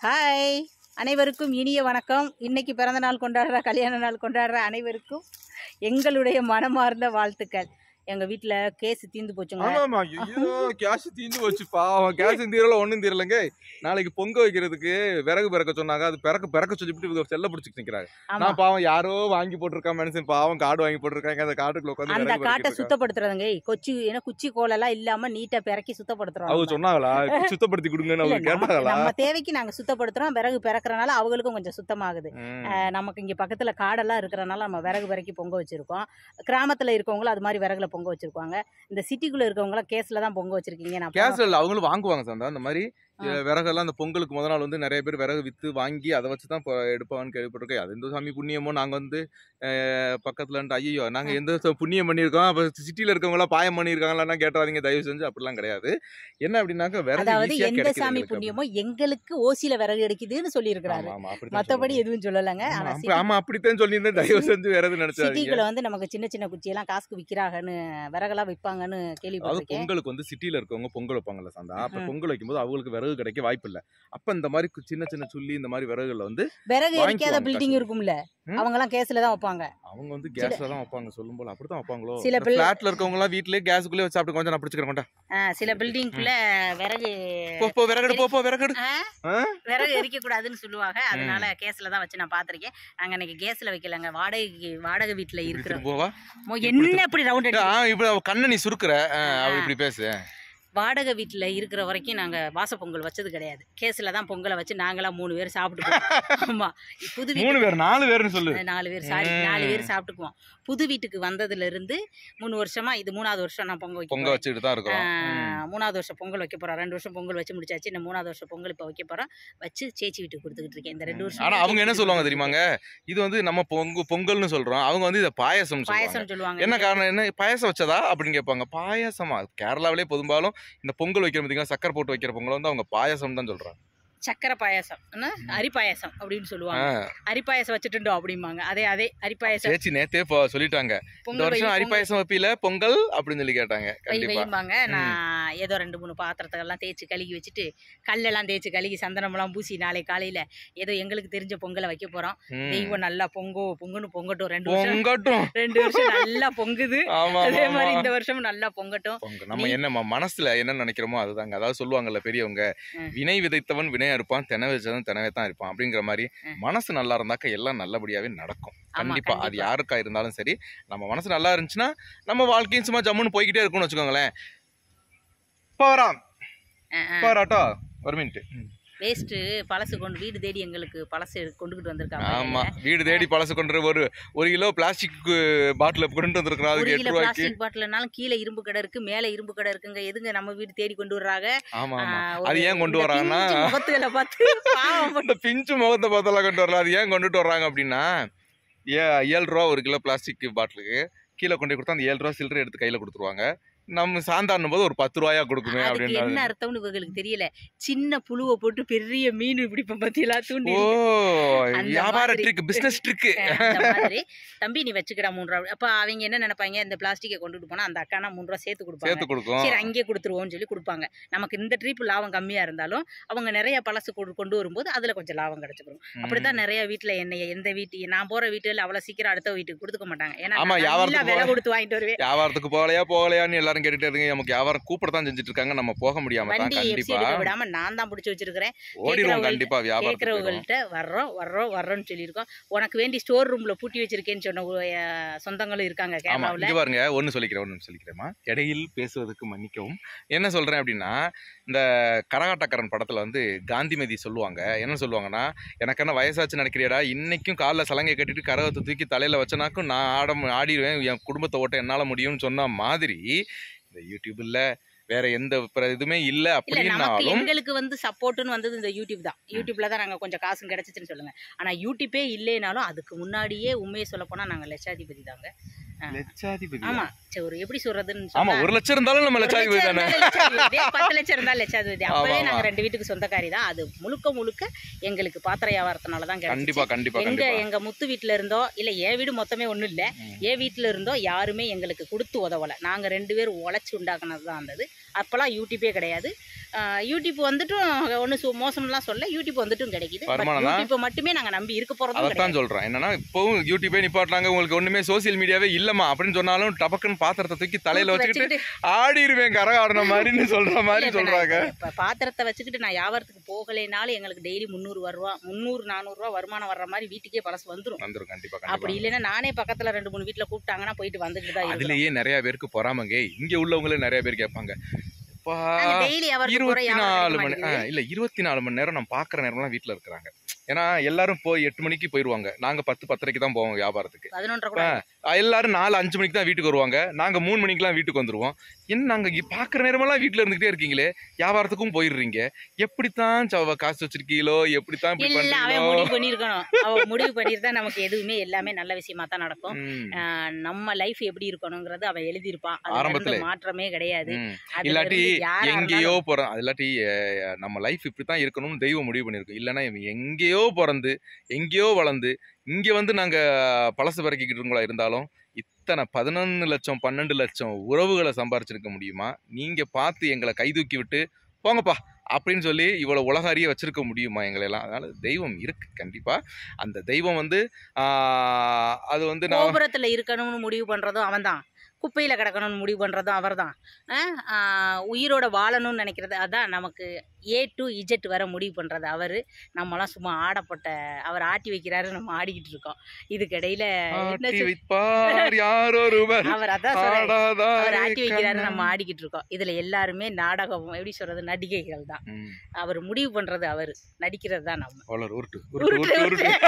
Hi அனைவருக்கும் இனிய வணக்கம் இன்னைக்கு பிறந்த நாள் கொண்டாடுற கல்யாண நாள் கொண்டாடுற அனைவருக்கும் எங்களுடைய மனமார்ந்த வாழ்த்துக்கள் எங்கள் வீட்டில் கேஸ் தீர்ந்து போச்சுங்க ஆமாமா ஐயோ கேஷ் தீந்து போச்சு பாவம் கேஷ் தீரல ஒண்ணும் தீரலங்க நாளைக்கு பொங்க வைக்கிறதுக்கு விறகு பிறக்க சொன்னாங்க அது பிறக்க பிறக்க சொல்லிவிட்டு இவங்க செல்ல பிடிச்சிட்டு நிக்கிறாங்க ஆமாம் நான் பாவம் யாரோ வாங்கி போட்டிருக்கான் மனுஷன் பாவம் காடு வாங்கி போட்டிருக்காங்க அந்த காட்டுக்குள்ள உட்காந்து அந்த விறகு காட்டை பிறக்கிட்டு இருக்காங்க. சுத்தப்படுத்துறதுங்க கொச்சி ஏன்னா குச்சி கோலெல்லாம் இல்லாமல் நீட்டாக பிறக்கி அவங்க சுத்தப்படுத்துறோம் சொன்னாங்களா சுத்தப்படுத்தி கொடுங்கன்னு இல்ல, அவங்க நமக்கு- கேட்டாங்களா நம்ம தேவைக்கு நாங்கள் சுத்தப்படுத்துறோம் விறகு பிறக்கறனால அவங்களுக்கும் கொஞ்சம் சுத்தமாகுது ம். அஹ் நமக்கு இங்கே பக்கத்தில் காடெல்லாம் இருக்கிறனால நம்ம விறகு பிறக்கி பொங்க வச்சுருக்கோம் கிராமத்தில் இருக்கவங்களும் அது மாதிரி விறகுல பொங்க வச்சுருப்பாங்க இந்த சிட்டிக்குள்ளே இருக்கவங்களாம் கேஸில் தான் பொங்க வச்சுருக்கீங்க நான் கேஸ் இல்ல அவங்களும் வாங்குவாங்க சந்தா அந்த மாதிரி ஆ. அஹ், விறகெல்லாம் அந்த பொங்கலுக்கு முத நாள் வந்து நிறைய பேர் விறகு வித்து வாங்கி அதை வச்சு தான் இப்போ எடுப்பாங்கன்னு கேள்விப்பட்டிருக்கேன் அது எந்த சாமி புண்ணியமோ நாங்க வந்து அஹ், பக்கத்துல இருந்து ஐயோ நாங்க எந்த ச- புண்ணியம் பண்ணியிருக்கோம் அப்ப சிட்டில இருக்கவங்க எல்லாம் பாயம் பண்ணியிருக்காங்களா கேட்டாதீங்க தயவு செஞ்சு அப்படிலாம் கிடையாது என்ன அப்படின்னாக்க விறகு அதாவது ஈஸியா எந்த கிடைக்குது சாமி எங்களுக்கு புண்ணியமோ எங்களுக்கு ஓசியில விறகு கிடைக்குதுன்னு சொல்லியிருக்கிறாரு ஆமா, ஆமா, அப்படித்தான் மத்தபடி சொல்லுவாங்க. எதுவும் சொல்லலைங்க ஆமா, ஆனா அப்ப- ஆமா அப்படித்தான் சொல்லியிருந்தேன் தயவு செஞ்சு வேற எதுவும் நினைச்சாதீங்க சிட்டிக்குள்ள வந்து நமக்கு சின்ன சின்ன குச்சியெல்லாம் காசுக்கு விக்கிறாங்கன்னு விறகெல்லாம் விற்பாங்கன்னு அதாவது கேள்விப்பட்டிருக்கேன் பொங்கலுக்கு வந்து சிட்டில இருக்கவங்க பொங்கல் வைப்பாங்கல்ல சந்தா அப்ப ம். பொங்கல் வைக்கும்போது அவங்களுக்கு விறகு கிடைக்க வாய்ப்பு இல்ல அப்ப இந்த மாதிரி கு- சின்ன சின்ன சுள்ளி இந்த மாதிரி விறகுல வந்து விறகு எரிக்காத வாங்கிக்குவாங்க பில்டிங் காசு. இருக்கும்ல ம். அவங்க எல்லாம் கேஸ்ல தான் வைப்பாங்க அவங்க வந்து கேஸ்ல தான் வைப்பாங்க சொல்லும் போல அப்படித்தான் வைப்பாங்களோ சில இந்த பிள்ளை- பிளாட்ல இருக்கவங்க எல்லாம் வீட்லயே கேஸுக்குள்ளே வச்சு சாப்பிட்டு கொஞ்சம் நான் பிடிச்சிக்கிறேன் கொண்டா. ஆ, சில பில்டிங்குள்ள விறகு போ போ விறகடு போ போ விறகடு ஆ, ஆ? விறகு எரிக்க கூடாதுன்னு சொல்லுவாங்க அதனால கேஸ்ல தான் வச்சு நான் பாத்திருக்கேன் நாங்க இன்னைக்கு கேஸ்ல வைக்கலங்க வாடகைக்கு வாடகை வீட்டுல இப்படி இருக்கிறோம் திரும்ப போவா மோ, என்ன இப்படி ரவுண்ட் அடி ஆ இப்படி அவ கண்ணை நீ சுருக்குற ஆ, அவ இப்படி பேசு வாடகை வீட்டில் இருக்கிற வரைக்கும் நாங்கள் வாச பொங்கல் வச்சது கிடையாது கேஸில் தான் பொங்கலை வச்சு நாங்களாம் மூணு பேர் சாப்பிட்டுக்குவோம் ஆமாம் புது மூணு வீட்டு பேர் நாலு பேர்னு சொல்லு நாலு பேர் சாரி ம். நாலு பேர் சாப்பிட்டுக்குவோம் புது வீட்டுக்கு வந்ததுல இருந்து மூணு வருஷமா இது மூணாவது வருஷம் நான் பொங்கல் வைக்க பொங்க போறேன். வச்சுட்டு தான் இருக்கிறோம் ஆ, மூணாவது வருஷம் பொங்கல் வைக்க போறோம் ரெண்டு வருஷம் பொங்கல் வச்சு முடிச்சாச்சு இந்த மூணாவது வருஷம் பொங்கல் இப்போ வைக்க போறோம் வச்சு சேச்சி வீட்டுக்கு கொடுத்துக்கிட்டு இருக்கேன் இந்த ரெண்டு வருஷம் ஆனா அவங்க என்ன சொல்லுவாங்க தெரியுமாங்க இது வந்து நம்ம பொங்கு பொங்கல்னு சொல்றோம் அவங்க வந்து இதை பாயசம் சொல்லுவாங்க பாயசம் சொல்லுவாங்க என்ன காரணம் என்ன பாயசம் வச்சதா அப்படின்னு கேட்பாங்க பாயசமா கேரளாவிலே பெரும்பாலும் இந்த பொங்கல் வைக்கிற பார்த்தீங்கன்னா சக்கரை போட்டு வைக்கிற பொங்கல் வந்து அவங்க பாயசம் தான் சொல்றாங்க சக்கரை பாயாசம் என்ன? அரி பாயாசம் அப்படின்னு சொல்லுவாங்க அரி பாயாசம் வச்சுட்டுண்டோம் அப்படிம்பாங்க அதே அதே அரி பாயாசம் சேச்சி நேத்தே இப்போ சொல்லிட்டாங்க இந்த பொங்கல் வை, வருஷம் பொங்கல் அரிப்பாயசம் வைப்பில பொங்கல் அப்படின்னு சொல்லி கேட்டாங்க வை கண்டிப்பா வைம்பாங்க நான் ஏதோ ரெண்டு மூணு பாத்திரத்துக்கெல்லாம் தேய்ச்சி கழுகி வச்சுட்டு கல்லெல்லாம் தேய்ச்சி கழுகி சந்தனமெல்லாம் பூசி நாளை காலையில ஏதோ எங்களுக்கு தெரிஞ்ச பொங்கலை வைக்க போறோம் ம். தெய்வம் நல்லா பொங்கோ பொங்குன்னு பொங்கட்டும் ரெண்டு வருஷம் பொங்கட்டும் ரெண்டு வருஷம் நல்லா பொங்குது ஆமா அதே ஆமா, மாதிரி ஆமா. இந்த வருஷம் நல்லா பொங்கட்டும் பொங்க நம்ம என்ன ம- மனசுல என்ன நினைக்கிறோமோ அதுதாங்க அதாவது சொல்லுவாங்கல்ல பெரியவங்க ம். வினை விதைத்தவன் வினை இருப்பான் தென வச்சவன் தெனவே தான் இருப்பான் அப்படிங்கிற மாதிரி ம். மனசு நல்லா இருந்தாக்க எல்லாம் நல்லபடியாவே நடக்கும் ஆமா, கண்டிப்பா அது கண்டிப்பா. யாருக்கா இருந்தாலும் சரி நம்ம மனசு நல்லா இருந்துச்சுன்னா நம்ம வாழ்க்கையும் சும்மா ஜம்முன்னு போய்கிட்டே இருக்கும்னு வச்சுக்கோங்களேன் போறான் போராட்டோ ஒரு மினிட் வேஸ்ட் பழசு கொண்டு வீடு தேடி எங்களுக்கு பழசு கொண்டுகிட்டு வந்திருக்காங்க ஆமா வீடு தேடி பழசு கொண்டு ஒரு ஒரு கிலோ பிளாஸ்டிக் பாட்டில் கொண்டு வந்திருக்கிறோம் ஒரு அதுக்கு எட்டு கிலோ ரூபாய்க்கு பிளாஸ்டிக் பாட்டில்னாலும் கீழே இரும்பு கடை இருக்கு மேல இரும்பு கடை இருக்குங்க எதுங்க நம்ம வீடு தேடி கொண்டு வர்றாங்க ஆமா ஆமா ஆஹ், அது ஒரு- ஏன் கொண்டு இந்த வராங்கன்னா பிஞ்சு முகத்துகளை பார்த்து பாவம் இந்த பிஞ்சு முகத்தை பார்த்தெல்லாம் கொண்டு வரல அது ஏன் கொண்டுட்டு வர்றாங்க அப்படின்னா ஏ ஏழு ரூபா ஒரு கிலோ பிளாஸ்டிக் பாட்டிலுக்கு கீழே கொண்டு போய் கொடுத்தா அந்த ஏழு ரூபா சில்லறை எடுத்து கையில கொடுத்துருவாங்க நம்ம சாந்தாடும் போது ஒரு பத்து ரூபாயா கொடுக்குமே அதுக்கு என்ன அப்படின்னு அர்த்தம்னு இவங்களுக்கு தெரியல சின்ன புழுவை போட்டு பெரிய மீன் பிடிப்போம் பத்தியெல்லாம் தூண்டி ஓ அந்த வியாபார மாதிரி. ட்ரிக் பிசினஸ் ட்ரிக் அந்த மாதிரி தம்பி நீ வச்சுக்கடா மூணு ரூபா அப்ப அவங்க என்ன நினைப்பாங்க இந்த பிளாஸ்டிக்கை கொண்டுட்டு போனா அந்த அக்கானா மூணு ரூபா சேர்த்து கொடுப்பாங்க சேர்த்து கொடுக்கும் சரி அங்கேயே கொடுத்துருவோம்னு சொல்லி கொடுப்பாங்க நமக்கு இந்த ட்ரிப் லாபம் கம்மியா இருந்தாலும் அவங்க நிறைய பழசு கொண்டு கொண்டு வரும்போது அதுல கொஞ்சம் லாபம் கிடைச்சிடும் அப்படித்தான் நிறைய வீட்டுல என்னைய எந்த வீட்டு நான் போற வீட்டுல அவ்வளவு சீக்கிரம் அடுத்த வீட்டுக்கு கொடுக்க மாட்டாங்க ஏன்னா ஆமா, நான் நல்லா வியாபாரத்துக்கு விலை போக- கொடுத்து வாங்கிட்டு வருவேன் வியாபாரத்துக்கு போகலையா போகலையான்னு எல்லாரும் கேட்டுட்டே இருங்க நமக்கு வியாபாரம் கூப்பிட தான் செஞ்சுட்டு இருக்காங்க நம்ம போக முடியாம தான் வண்டி எஃப்சி கண்டிப்பா எடுக்க விடாம நான் தான் பிடிச்சி வச்சிருக்கிறேன் ஓடிடுவோம் கேக்குறவங்கள்ட்ட- கண்டிப்பா வியாபாரத்துக்கு போயிடுவோம். கேட்குறவங்கள்ட்ட வர்றோம் வர்றோம் வர்றோம்னு சொல்லியிருக்கோம் உனக்கு வேண்டி ஸ்டோர் ரூம்ல பூட்டி வச்சிருக்கேன்னு சொன்ன ஒரு, அஹ், சொந்தங்களும் இருக்காங்க ஆமா கேரளாவில் இங்க பாருங்க ஒன்னு சொல்லிக்கிறேன் ஒன்னு சொல்லிக்கிறேமா இடையில் பேசுவதற்கு மன்னிக்கவும் என்ன சொல்றேன் அப்படின்னா இந்த கரகாட்டக்காரன் படத்துல வந்து காந்திமதி சொல்லுவாங்க என்ன சொல்லுவாங்கன்னா எனக்கு என்ன வயசாச்சு நினைக்கிறியடா இன்னைக்கும் காலில் சலங்கை கட்டிட்டு கரகத்தை தூக்கி தலையில வச்சனாக்கும் நான் ஆட ஆடிடுவேன் என் குடும்பத்தை ஓட்ட என்னால முடியும்னு சொன்ன மாதிரி இந்த யூடியூப்ல வேற எந்த பிற இதுவுமே இல்ல இல்ல நமக்கு அப்படின்னாலும் எங்களுக்கு வந்து சப்போர்ட்னு வந்தது இந்த யூடியூப் தான் யூடியூப்ல தான் நாங்க கொஞ்சம் காசும் கிடைச்சிச்சுன்னு சொல்லுங்க ஆனா யூடியூப்பே இல்லைனாலும் அதுக்கு முன்னாடியே உண்மையை சொல்ல போனா நாங்க லட்சாதிபதி தாங்க லட்சாதிபதி ஆமா சரி, ஒரு எப்படி சொல்றதுன்னு ஆமா சொன்னா ஒரு லட்சம் இருந்தாலும் நம்ம ஒரு லட்சாதிபதி லட்சம் தானே இருந்தாலும் லட்சாதிபதி, பத்து லட்சம் இருந்தாலும் லட்சாதிபதி ஆமா, அப்பவே ஆமா. நாங்க ரெண்டு வீட்டுக்கு சொந்தக்காரி தான் அது முழுக்க முழுக்க எங்களுக்கு பாத்திர வியாபாரத்தினால தான் கிடைச்சிச்சு கண்டிப்பா கண்டிப்பா எங்க கண்டிப்பா எங்க முத்து வீட்ல இருந்தோ இல்ல என் வீடு மொத்தமே ஒண்ணும் இல்ல ம். என் வீட்ல இருந்தோ யாருமே எங்களுக்கு கொடுத்து உதவல நாங்க ரெண்டு பேரும் உழைச்சி உண்டாக்குனது தான் இருந்தது அப்பெல்லாம் யூடியூபே கிடையாது ஆஹ் யூடியூப் வந்துட்டும் ஒன்றும் சு மோசம்லாம் சொல்ல யூடியூப் வந்துட்டும் கிடைக்குது பட் வருமானம் தான். யூடியூப்பை மட்டுமே நாங்க நம்பி இருக்க போறதும் கிடையாது அதைத்தான் சொல்றேன் என்னன்னா இப்பவும் யூடியூபே நிப்பாட்டுறாங்க உங்களுக்கு ஒண்ணுமே சோசியல் மீடியாவே இல்லம்மா அப்படின்னு சொன்னாலும் டபக்குன்னு பாத்திரத்தை தூக்கி தலையில வச்சுக்கிட்டு வச்சுக்கிட்டு ஆடிருவேன் கரை ஆடின மாதிரின்னு சொல்ற மாதிரி இல்ல, இப்ப சொல்றாங்க நான் இப்ப பாத்திரத்தை வச்சுக்கிட்டு நான் வியாபாரத்துக்கு போகலைனாலும் எங்களுக்கு டெய்லி முந்நூறு ரூபா முந்நூறு நானூறு ரூபா வருமானம் வர்ற மாதிரி வீட்டுக்கே பழசு வந்துரும் வந்துரும் கண்டிப்பா அப்படி கண்டிப்பா இல்லைன்னா நானே பக்கத்துல ரெண்டு மூணு வீட்டுல கூப்பிட்டாங்கன்னா போயிட்டு வந்துட்டு தான் இருக்கோம் அதுலயே நிறைய பேருக்கு பொறாமங்க இங்க உள்ளவங்களே நிறைய பேர் கேட்பாங்க "அப்பா, டெய்லி வியாபாரத்துக்கு போற இருபத்தி நாலு வியாபாரம் மணி கிடைக்க ஆ, இல்ல இருபத்தி நாலு மணி நேரம் நான் பாக்குற நேரம்லாம் வீட்ல இருக்கிறாங்க ஏன்னா எல்லாரும் போய் எட்டு மணிக்கு போயிருவாங்க நாங்க பத்து பத்தரைக்கு தான் போவோம் வியாபாரத்துக்கு பதினொன்றரை கூட ஆ, எல்லாரும் நாலு அஞ்சு மணிக்கு தான் வீட்டுக்கு வருவாங்க நாங்க மூணு மணிக்கெல்லாம் வீட்டுக்கு வந்துருவோம் என்ன நாங்க இ- பாக்குற நேரமெல்லாம் வீட்டுல இருந்துகிட்டே இருக்கீங்களே வியாபாரத்துக்கும் போயிடுறீங்க எப்படித்தான் சவ காசு வச்சிருக்கீங்களோ எப்படித்தான் இப்படி இல்ல அவன் பண்றீங்களோ முடிவு பண்ணிருக்கணும் அவன் முடிவு பண்ணிருந்தா நமக்கு எதுவுமே எல்லாமே நல்ல விஷயமா தான் நடக்கும் ம், ஆஹ் நம்ம லைஃப் எப்படி இருக்கணுங்கிறது அவன் எழுதியிருப்பான் அதுல ஆரம்பத்திலே. இருந்து மாற்றமே கிடையாது ம். அதுல இல்லாட்டி இருந்து யாரா எங்கேயோ இருந்தாலும் போறோம் அது இல்லாட்டி அஹ், நம்ம லைஃப் இப்படித்தான் இருக்கணும்னு தெய்வம் முடிவு பண்ணிருக்கும் இல்லைன்னா இவன் எங்கேயோ பிறந்து எங்கேயோ வளர்ந்து இங்க வந்து நாங்க பழசு பறக்கிக்கிட்டு இருக்கோங்களா இருந்தாலும் இத்தனை பதினொன்று லட்சம் பன்னெண்டு லட்சம் உறவுகளை சம்பாரிச்சிருக்க முடியுமா நீங்க பார்த்து எங்களை கை தூக்கி விட்டு போங்கப்பா அப்படின்னு சொல்லி இவ்வளவு உலக அறிய வச்சிருக்க முடியுமா எங்களை எல்லாம் அதனால தெய்வம் இருக்கு கண்டிப்பா அந்த தெய்வம் வந்து ஆஹ், அது வந்து நான் கோபுரத்துல இருக்கணும்னு முடிவு பண்றதும் அவன்தான் குப்பையில கிடக்கணும்னு முடிவு பண்றதும் அவர்தான் ஆஹ் ஆஹ் உயிரோட வாழணும்னு நினைக்கிறது அதான் நமக்கு ஏ டு இஜெட் வர முடிவு பண்றது அவரு நம்மலாம் சும்மா ஆடப்பட்ட அவர் ஆட்டி வைக்கிறாரு நம்ம ஆடிக்கிட்டு இருக்கோம் இதுக்கிடையில என்ன ஆட்டி சொல்- வைப்பார் யாரொருவர் அவர் அதான் சொல்றாரு அவர் ஆடாதாரே ஆட்டி வைக்கிறாரு கண்ணன். நம்ம ஆடிக்கிட்டு இருக்கோம் இதுல எல்லாருமே நாடகம் எப்படி சொல்றது நடிகைகள் தான் ம். அவர் முடிவு பண்றது அவரு நடிக்கிறது தான் நம்ம வளரு உருட்டு உருட்டு உருட்டு, உருட்டு உருட்டு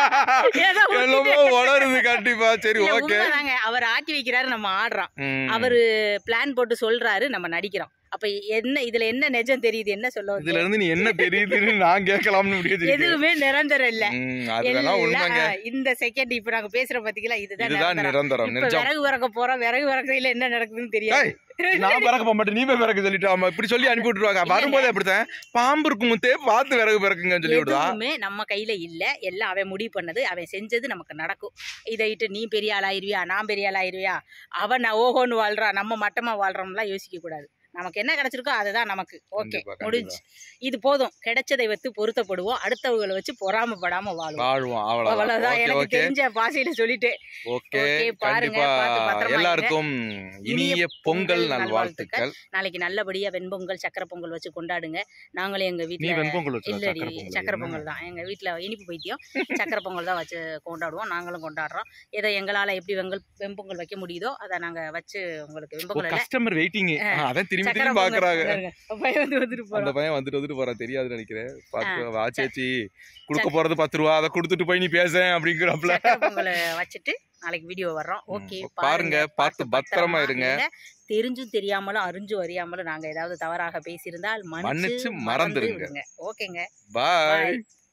ஏதோ எல்லாமே வளருது கண்டிப்பா சரி இல்ல, ஓகே உண்மைதாங்க அவர் ஆட்டி வைக்கிறாரு நம்ம ஆடுறோம் அவரு பிளான் போட்டு சொல்றாரு நம்ம நடிக்கிறோம் அப்ப என்ன இதுல என்ன நிஜம் தெரியுது என்ன சொல்ல இதுல வந்து இருந்து நீ என்ன தெரியுதுன்னு நான் கேட்கலாம்னு முடியுது எதுவுமே நிரந்தரம் இல்ல அது வேணா எல்லாம், உண்மைங்க ஆ, இந்த செகண்ட் இப்ப நாங்க பேசுற பாத்தீங்களா இதுதான் இதுதான் நிரந்தரம். நிரந்தரம் இப்ப நிஜம் விறகு விறக்க போறோம் விறகு விறக்கையில என்ன நடக்குதுன்னு தெரியாது நான் பிறக்க போக மாட்டேன் நீ போய் பிறக்க சொல்லிட்டு ஆமா இப்படி சொல்லி அனுப்பி விட்டுருவாங்க இல்ல, வரும்போது அப்படித்தான் பாம்பு இருக்கும் முத்தே பார்த்து விறகு பிறக்குங்கன்னு சொல்லி விடுதா எதுவுமே நம்ம கையில இல்ல எல்லாம் அவன் முடிவு பண்ணது அவன் செஞ்சது நமக்கு நடக்கும் இதை இட்டு நீ பெரிய ஆள் ஆயிருவியா நான் பெரிய ஆள் ஆயிருவியா அவன் நான் ஓஹோன்னு வாழ்றான் நம்ம மட்டமா வாழ்றோம்லாம் யோசிக்க கூடாது நமக்கு என்ன கிடைச்சிருக்கோ அதுதான் நமக்கு ஓகே கண்டிப்பா, கண்டிப்பா. முடிஞ்சு இது போதும் கிடைச்சதை வைத்து பொருத்தப்படுவோம் அடுத்தவங்களை வச்சு பொறாமப்படாம வாழுவோம் வாழ்வோம் அவ்வளவுதான் அவ்வளவுதான் ஓகே எனக்கு ஓகே தெரிஞ்ச பாசையில சொல்லிட்டு ஓகே ஓகே, பாருங்க, கண்டிப்பா பார்த்து பத்திரமா எல்லாருக்கும் இனிய இனிய பொங்கல் பொங்கல் நல்வாழ்த்துக்கள் நாளைக்கு நல்லபடியா வெண்பொங்கல் சக்கரை பொங்கல் வச்சு கொண்டாடுங்க நாங்களும் எங்க நீ வீட்டுல வெண்பொங்கல் வச்சு இல்லடி சக்கரை பொங்கல் சக்கரை என்ன? பொங்கல் தான் எங்க வீட்ல இனிப்பு பைத்தியம் சக்கரை பொங்கல் தான் வச்சு கொண்டாடுவோம் நாங்களும் கொண்டாடுறோம் ஏதோ எங்களால எப்படி வெங்கல் வெண்பொங்கல் வைக்க முடியுதோ அதை நாங்க வச்சு உங்களுக்கு வெண்பொங்கல் இல்ல கஸ்டமர் வெயிட்டிங் அதான் திரும்பி சக்கரை திரும்பி பொங்கல் பாக்குறாங்க பாருங்க. பையன் வந்து வந்துட்டு அந்த போறோம் பையன் வந்துட்டு வந்துட்டு போறான் தெரியாதுன்னு நினைக்கிறேன் பாத்து வா சேச்சி குடுக்க போறது பத்து ரூபா அதை கொடுத்துட்டு போய் நீ பேசேன் அப்படிங்கிறப்பல சக்கரை பொங்கலை வச்சுட்டு நாளைக்கு வீடியோ வர்றோம் ம், ஓகே பாருங்க, பார்த்து பத்திரமா இருங்க. தெரிஞ்சும் தெரியாமலும் அறிஞ்சும் அறியாமலும் நாங்க ஏதாவது தவறாக பேசியிருந்தால் மன்னிச்சு மன்னிச்சு மறந்துருங்க. மறந்து விடுங்க ஓகேங்க பாய் பாய்